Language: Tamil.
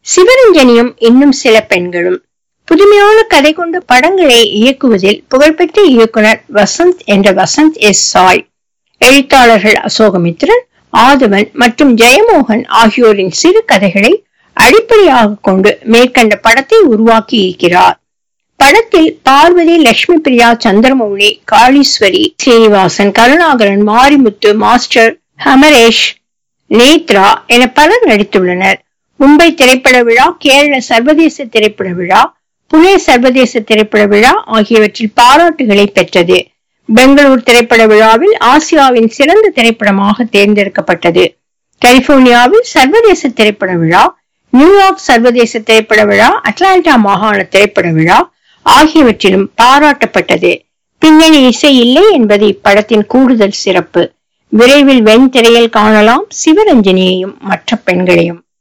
சிவரஞ்சனியும் இன்னும் சில பெண்களும் புதுமையான கதை கொண்ட படங்களை இயக்குவதில் புகழ்பெற்ற இயக்குனர் வசந்த் என்ற வசந்த் எஸ் சாய் எழுத்தாளர்கள் அசோகமித்ரன் ஆதவன் மற்றும் ஜெயமோகன் ஆகியோரின் சிறு கதைகளை அடிப்படையாக கொண்டு மேற்கண்ட படத்தை உருவாக்கி இருக்கிறார் படத்தில் பார்வதி லட்சுமி பிரியா சந்திரமௌழி காளீஸ்வரி சீனிவாசன் கருணாகரன் மாரிமுத்து மாஸ்டர் ஹமரேஷ் நேத்ரா என பலர் நடித்துள்ளனர் மும்பை திரைப்பட விழா கேரள சர்வதேச திரைப்பட விழா புனே சர்வதேச திரைப்பட விழா ஆகியவற்றில் பாராட்டுகளை பெற்றது பெங்களூர் திரைப்பட விழாவில் ஆசியாவின் சிறந்த திரைப்படமாக தேர்ந்தெடுக்கப்பட்டது கலிபோர்னியாவில் சர்வதேச திரைப்பட விழா நியூயார்க் சர்வதேச திரைப்பட விழா அட்லாண்டா மாகாண திரைப்பட விழா ஆகியவற்றிலும் பாராட்டப்பட்டது பின்னணி இசை இல்லை என்பது இப்படத்தின் கூடுதல் சிறப்பு விரைவில் வெண்திரையில் காணலாம் சிவரஞ்சனியையும் மற்ற பெண்களையும்